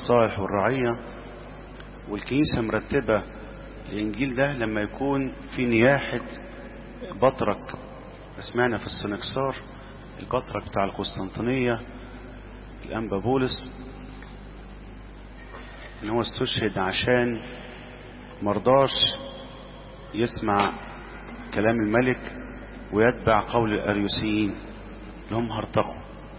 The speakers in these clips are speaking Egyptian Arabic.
الصالح والرعية والكنيسة مرتبة الإنجيل ده لما يكون في نياحة بطرك سمعنا في السنكسار البطرك بتاع القسطنطينية الأنبا بولس إن هو استشهد عشان مرضاش يسمع كلام الملك ويتبع قول الأريوسيين اللي هم هرطقوا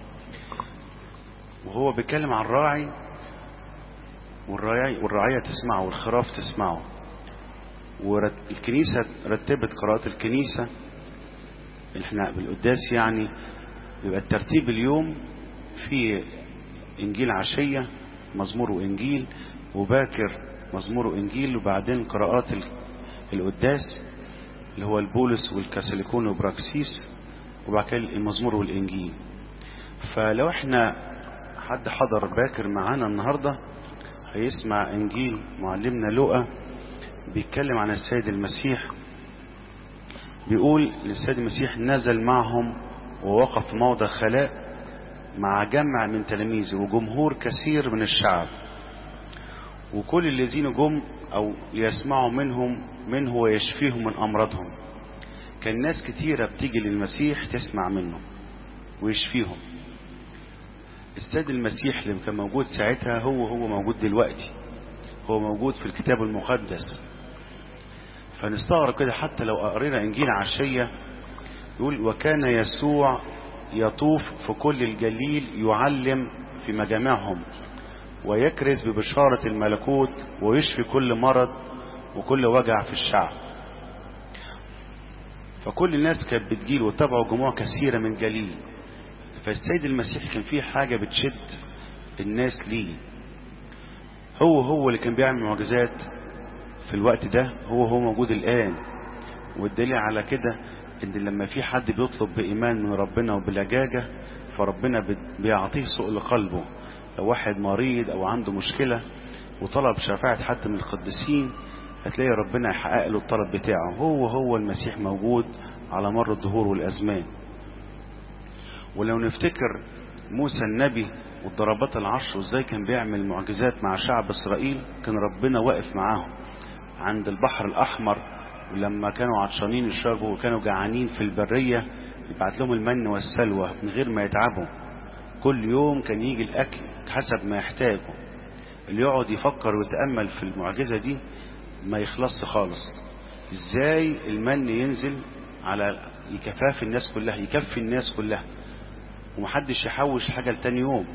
وهو بيتكلم عن الراعي والرعاية, والرعاية تسمعه والخراف تسمعه والكنيسة رتبت قراءة الكنيسة احنا بالقداس يعني يبقى الترتيب اليوم في انجيل عشية مزمور وانجيل وباكر مزمور وانجيل وبعدين قراءات القداس اللي هو البولس والكاثوليكون وبراكسيس وبعد كده المزمور والانجيل فلو احنا حد حضر باكر معانا النهارده هيسمع انجيل معلمنا لقى بيتكلم عن السيد المسيح بيقول السيد المسيح نزل معهم ووقف في موضع خلاء مع جمع من تلاميذه وجمهور كثير من الشعب وكل الذين جم او يسمعوا منهم منه ويشفيهم من امراضهم كان ناس كتيرة بتيجي للمسيح تسمع منه ويشفيهم السيد المسيح اللي كان موجود ساعتها هو هو موجود دلوقتي هو موجود في الكتاب المقدس فنستغرب كده حتى لو قرينا انجيل عشية يقول وكان يسوع يطوف في كل الجليل يعلم في مجامعهم ويكرز ببشارة الملكوت ويشفي كل مرض وكل وجع في الشعب فكل الناس كانت بتجيل وتابعوا جموع كثيرة من جليل فالسيد المسيح كان فيه حاجة بتشد الناس ليه هو هو اللي كان بيعمل معجزات في الوقت ده هو هو موجود الآن والدليل على كده ان لما في حد بيطلب بإيمان من ربنا وبلجاجة فربنا بيعطيه سوء لقلبه لو واحد مريض او عنده مشكلة وطلب شفاعة حد من القديسين هتلاقي ربنا يحقق له الطلب بتاعه هو هو المسيح موجود على مر الدهور والأزمان ولو نفتكر موسى النبي والضربات العشر وازاي كان بيعمل معجزات مع شعب اسرائيل كان ربنا واقف معاهم عند البحر الاحمر ولما كانوا عطشانين يشربوا وكانوا جعانين في البرية يبعت لهم المن والسلوى من غير ما يتعبوا كل يوم كان يجي الاكل حسب ما يحتاجه اللي يقعد يفكر ويتأمل في المعجزة دي ما يخلصش خالص ازاي المن ينزل على يكفاف الناس كلها يكفي الناس كلها ومحدش يحوش حاجة لتاني يوم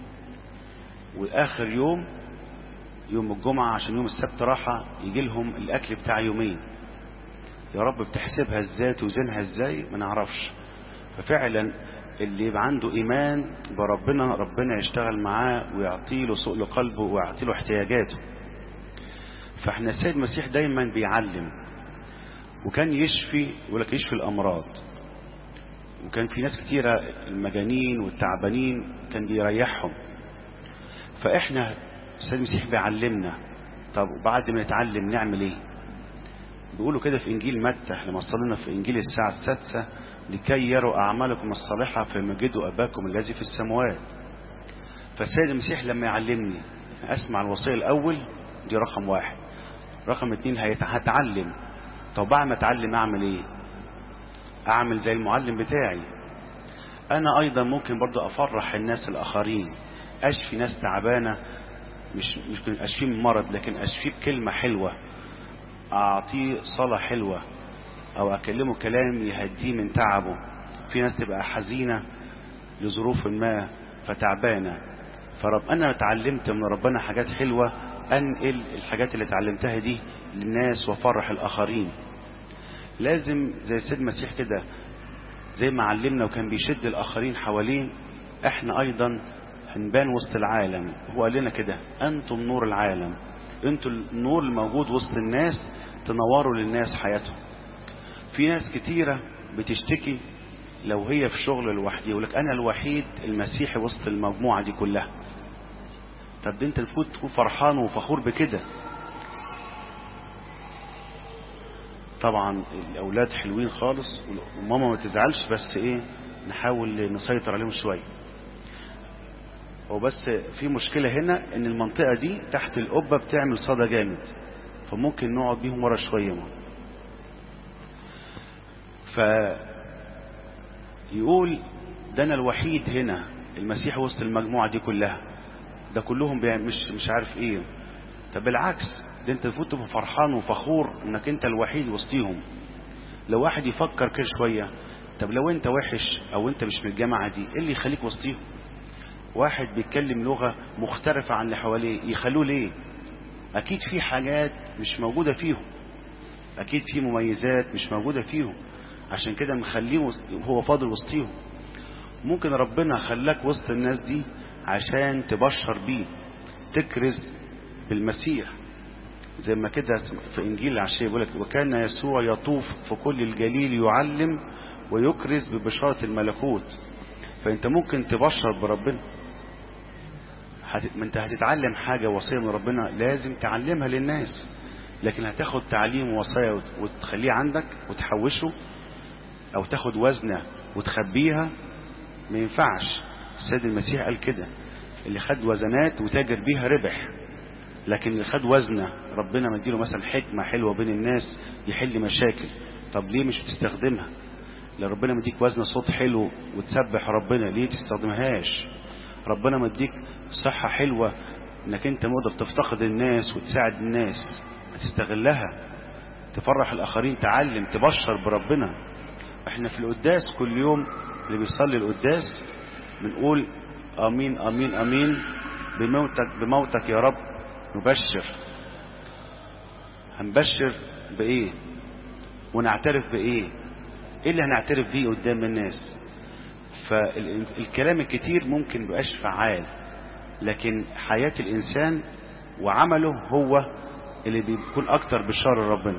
واخر يوم يوم الجمعة عشان يوم السبت راحة يجي لهم الاكل بتاع يومين يا رب بتحسبها ازاي توزنها ازاي ما نعرفش ففعلا اللي يبقى عنده ايمان بربنا ربنا يشتغل معاه ويعطي له سوء لقلبه ويعطي له احتياجاته فاحنا السيد المسيح دايما بيعلم وكان يشفي يقول لك يشفي الامراض وكان في ناس كتيرة المجانين والتعبانين كان بيريحهم فاحنا السيد المسيح بيعلمنا طب بعد ما نتعلم نعمل ايه بيقولوا كده في انجيل متى احنا وصلنا في انجيل الساعة السادسة لكي يروا اعمالكم الصالحة فيمجدوا اباكم الذي في السماوات فالسيد المسيح لما يعلمني اسمع الوصية الاول دي رقم واحد رقم اتنين هتعلم طب بعد ما اتعلم اعمل ايه اعمل زي المعلم بتاعي انا ايضا ممكن برضو افرح الناس الاخرين اشفي ناس تعبانة مش مش اشفيه من مرض لكن اشفيه بكلمة حلوة اعطيه صلاة حلوة او اكلمه كلام يهديه من تعبه في ناس تبقى حزينة لظروف ما فتعبانة فرب انا اتعلمت من ربنا حاجات حلوة انقل الحاجات اللي اتعلمتها دي للناس وافرح الاخرين لازم زي السيد المسيح كده زي ما علمنا وكان بيشد الاخرين حواليه احنا ايضا هنبان وسط العالم هو قال لنا كده انتم نور العالم انتم النور الموجود وسط الناس تنوروا للناس حياتهم في ناس كتيرة بتشتكي لو هي في شغل لوحدي يقول لك انا الوحيد المسيحي وسط المجموعة دي كلها طب ده انت المفروض تكون فرحان وفخور بكده طبعا الاولاد حلوين خالص وماما ما تزعلش بس ايه نحاول نسيطر عليهم شويه هو بس في مشكلة هنا ان المنطقة دي تحت القبة بتعمل صدى جامد فممكن نقعد بيهم ورا شوية ف يقول ده انا الوحيد هنا المسيح وسط المجموعة دي كلها ده كلهم بيع- مش مش عارف ايه طب بالعكس ده انت المفروض تبقى فرحان وفخور انك انت الوحيد وسطيهم لو واحد يفكر كده شوية طب لو انت وحش او انت مش من الجامعة دي ايه اللي يخليك وسطيهم واحد بيتكلم لغة مختلفة عن اللي حواليه يخلوه ليه اكيد في حاجات مش موجودة فيهم اكيد في مميزات مش موجودة فيهم عشان كده مخليه وسط- هو فاضل وسطيهم ممكن ربنا خلاك وسط الناس دي عشان تبشر بيه تكرز بالمسيح زي ما كده في انجيل العشيه بيقول لك وكان يسوع يطوف في كل الجليل يعلم ويكرز ببشاره الملكوت فانت ممكن تبشر بربنا هت... ما انت هتتعلم حاجه وصيه من ربنا لازم تعلمها للناس لكن هتاخد تعليم ووصايا وت... وتخليه عندك وتحوشه او تاخد وزنه وتخبيها ما ينفعش السيد المسيح قال كده اللي خد وزنات وتاجر بيها ربح لكن اللي خد وزنه ربنا مديله مثلا حكمة حلوة بين الناس يحل مشاكل طب ليه مش بتستخدمها لو ربنا مديك وزن صوت حلو وتسبح ربنا ليه تستخدمهاش ربنا مديك صحة حلوة انك انت مقدر تفتقد الناس وتساعد الناس تستغلها تفرح الاخرين تعلم تبشر بربنا احنا في القداس كل يوم اللي بيصلي القداس بنقول امين امين امين بموتك بموتك يا رب نبشر هنبشر بايه ونعترف بايه ايه اللي هنعترف بيه قدام الناس فالكلام الكتير ممكن مبقاش فعال لكن حياة الانسان وعمله هو اللي بيكون اكتر بشار ربنا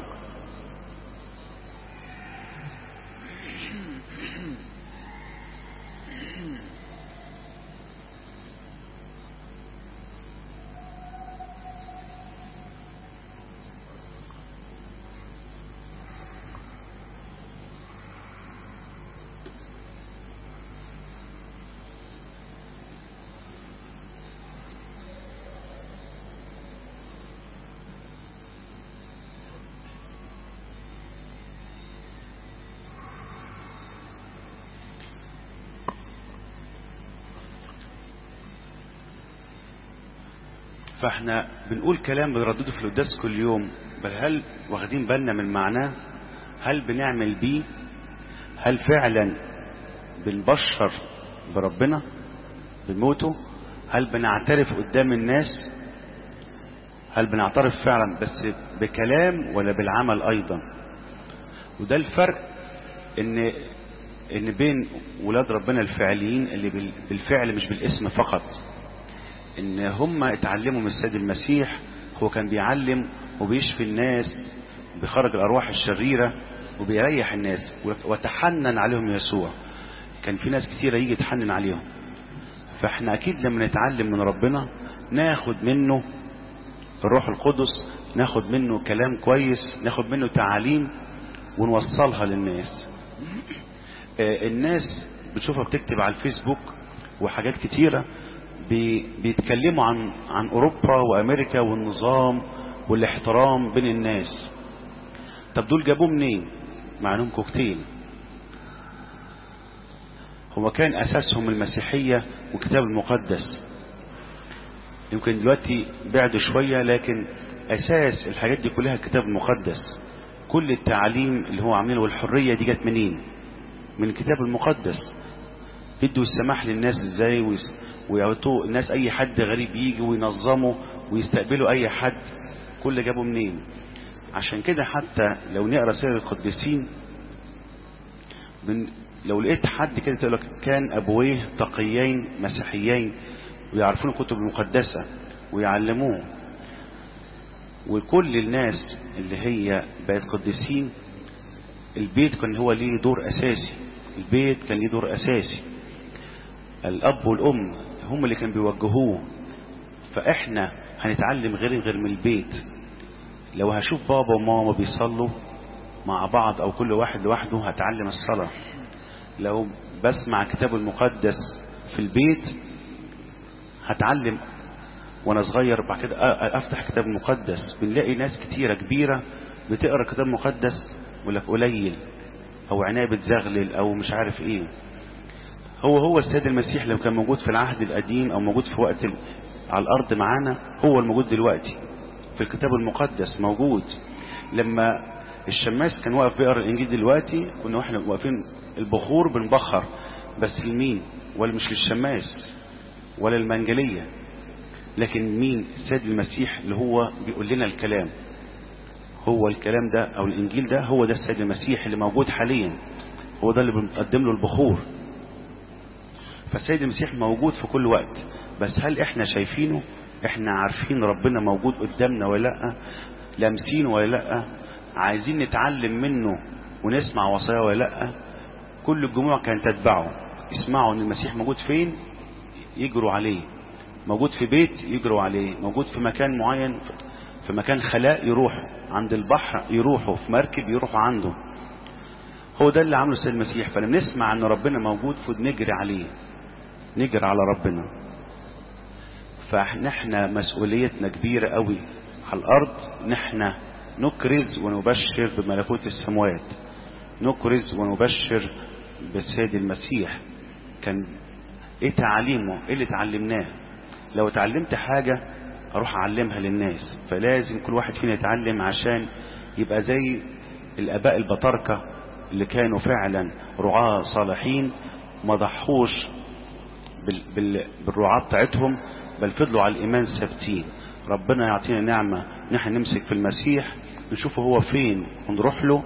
فاحنا بنقول كلام بنردده في القداس كل يوم بل هل واخدين بالنا من معناه هل بنعمل بيه هل فعلا بنبشر بربنا بموته هل بنعترف قدام الناس هل بنعترف فعلا بس بكلام ولا بالعمل ايضا وده الفرق ان ان بين ولاد ربنا الفعليين اللي بال- بالفعل مش بالاسم فقط ان هم اتعلموا من السيد المسيح هو كان بيعلم وبيشفي الناس بيخرج الارواح الشريره وبيريح الناس وتحنن عليهم يسوع كان في ناس كتيره يجي يتحنن عليهم فاحنا اكيد لما نتعلم من ربنا ناخد منه الروح القدس ناخد منه كلام كويس ناخد منه تعاليم ونوصلها للناس آه، الناس بتشوفها بتكتب على الفيسبوك وحاجات كتيرة بي- بيتكلموا عن عن اوروبا وامريكا والنظام والاحترام بين الناس طب دول جابوه منين مع انهم كوكتيل هو كان اساسهم المسيحية والكتاب المقدس يمكن دلوقتي بعدوا شوية لكن اساس الحاجات دي كلها الكتاب المقدس كل التعليم اللي هو عاملينه والحرية دي جت منين من الكتاب المقدس يدوا السماح للناس ازاي ويس- ويعطوا الناس اي حد غريب يجي وينظموا ويستقبلوا اي حد كل جابوا منين عشان كده حتى لو نقرا سير القديسين من لو لقيت حد كده تقول لك كان ابويه تقيين مسيحيين ويعرفون الكتب المقدسه ويعلموه وكل الناس اللي هي بقت قديسين البيت كان هو ليه دور اساسي البيت كان ليه دور اساسي الاب والام هم اللي كانوا بيوجهوه فاحنا هنتعلم غير غير من البيت لو هشوف بابا وماما بيصلوا مع بعض او كل واحد لوحده هتعلم الصلاة لو بسمع كتاب المقدس في البيت هتعلم وانا صغير بعد كده أ- افتح كتاب مقدس بنلاقي ناس كتيرة كبيرة بتقرا كتاب مقدس يقول لك قليل او عينيها بتزغلل او مش عارف ايه هو هو السيد المسيح لو كان موجود في العهد القديم او موجود في وقت ال- على الارض معانا هو الموجود دلوقتي في الكتاب المقدس موجود لما الشماس كان واقف بيقرا الانجيل دلوقتي كنا واحنا واقفين البخور بنبخر بس لمين ولا مش للشماس ولا المنجليه لكن مين السيد المسيح اللي هو بيقول لنا الكلام هو الكلام ده او الانجيل ده هو ده السيد المسيح اللي موجود حاليا هو ده اللي بنقدم له البخور فالسيد المسيح موجود في كل وقت بس هل احنا شايفينه احنا عارفين ربنا موجود قدامنا ولا لا لامسينه ولا لا عايزين نتعلم منه ونسمع وصاياه ولا لا كل الجموع كانت تتبعه يسمعوا ان المسيح موجود فين يجروا عليه موجود في بيت يجروا عليه موجود في مكان معين في مكان خلاء يروحوا عند البحر يروحوا في مركب يروحوا عنده هو ده اللي عمله السيد المسيح فلما نسمع ان ربنا موجود فنجري عليه نجري على ربنا فنحن مسؤوليتنا كبيرة قوي على الارض نحن نكرز ونبشر بملكوت السماوات نكرز ونبشر بالسيد المسيح كان ايه تعليمه ايه اللي اتعلمناه لو اتعلمت حاجة اروح اعلمها للناس فلازم كل واحد فينا يتعلم عشان يبقى زي الاباء البطاركة اللي كانوا فعلا رعاة صالحين ما ضحوش بال بال بالرعاة بتاعتهم بل فضلوا على الايمان ثابتين ربنا يعطينا نعمة نحن نمسك في المسيح نشوفه هو فين ونروح له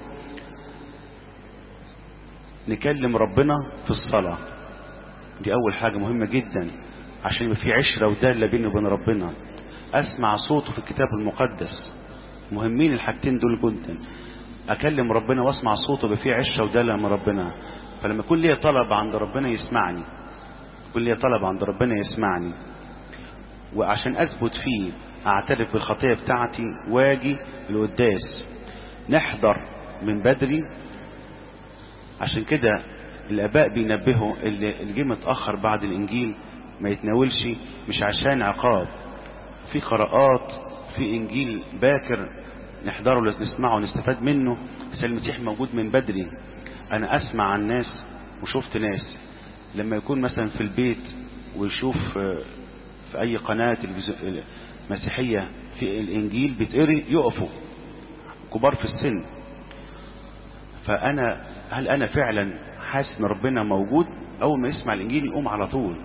نكلم ربنا في الصلاة دي أول حاجة مهمة جدا عشان يبقى في عشرة ودالة بيني وبين ربنا أسمع صوته في الكتاب المقدس مهمين الحاجتين دول جدا أكلم ربنا وأسمع صوته يبقى في عشرة ودالة من ربنا فلما يكون لي طلب عند ربنا يسمعني يكون لي طلب عند ربنا يسمعني وعشان أثبت فيه أعترف بالخطية بتاعتي واجي القداس نحضر من بدري عشان كده الآباء بينبهوا اللي اللي جه متأخر بعد الإنجيل ما يتناولش مش عشان عقاب في قراءات في إنجيل باكر نحضره نسمعه ونستفاد منه بس المسيح موجود من بدري أنا أسمع عن ناس وشفت ناس لما يكون مثلا في البيت ويشوف آه، في أي قناة تلفزيون- مسيحية في الإنجيل بيتقري يقفوا كبار في السن فأنا هل أنا فعلا حاسس إن ربنا موجود أول ما يسمع الإنجيل يقوم على طول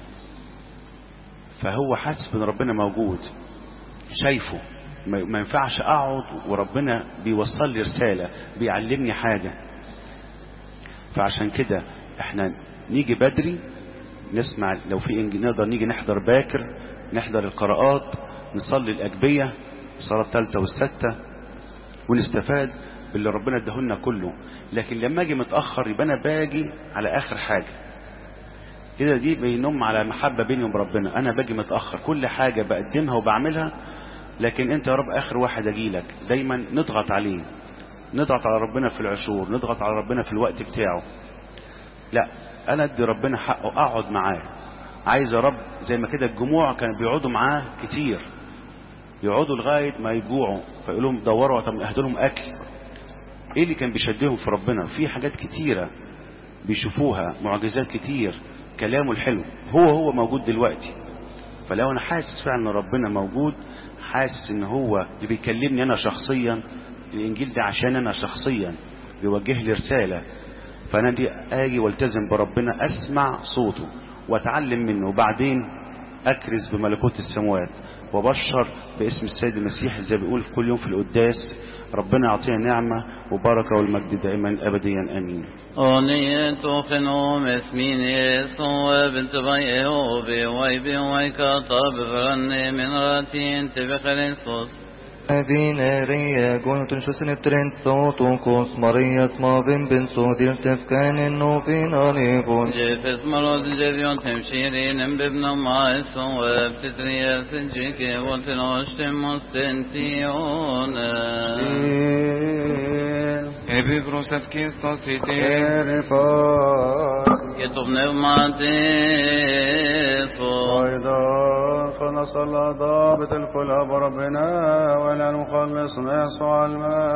فهو حاسس إن ربنا موجود شايفه ما ما ينفعش أقعد وربنا بيوصل لي رسالة بيعلمني حاجة فعشان كده احنا نيجي بدري نسمع لو في إنجيل نقدر نيجي نحضر باكر نحضر القراءات نصلي الأجبية الصلاة الثالثة والستة ونستفاد باللي ربنا اداهولنا كله لكن لما اجي متاخر يبقى انا باجي على اخر حاجه كده دي بينم على محبه بيني وبين ربنا انا باجي متاخر كل حاجه بقدمها وبعملها لكن انت يا رب اخر واحد اجي لك دايما نضغط عليه نضغط على ربنا في العشور نضغط على ربنا في الوقت بتاعه لا انا ادي ربنا حقه اقعد معاه عايز يا رب زي ما كده الجموع كانوا بيقعدوا معاه كتير يقعدوا لغايه ما يجوعوا فيقول لهم دوروا طب اهدوا لهم اكل ايه اللي كان بيشدهم في ربنا في حاجات كتيرة بيشوفوها معجزات كتير كلامه الحلو هو هو موجود دلوقتي فلو انا حاسس فعلا ان ربنا موجود حاسس ان هو اللي بيكلمني انا شخصيا الانجيل ده عشان انا شخصيا بيوجه لي رسالة فانا دي اجي والتزم بربنا اسمع صوته واتعلم منه وبعدين اكرز بملكوت السماوات وبشر باسم السيد المسيح زي ما بيقول في كل يوم في القداس ربنا يعطينا نعمة وبركة والمجد دائما أبديا آمين أغنية خنوم اسمينيس وبنت بيئه بويب ويكاطب فرن من راتين تبخلصوص Vineriye gonutun shusin trent sotu kos Maria smavin bin sodir tefkanin novin alivun جيفس مرض جذيون تمشيرين بابن مايس وبتتريا سجيك وتنوشت مستنتيون Επίγρος ευκής το كتب نغماتيسو وأيضا فنصل ضابط الكلاب ربنا ولا نخلص يسوع الماء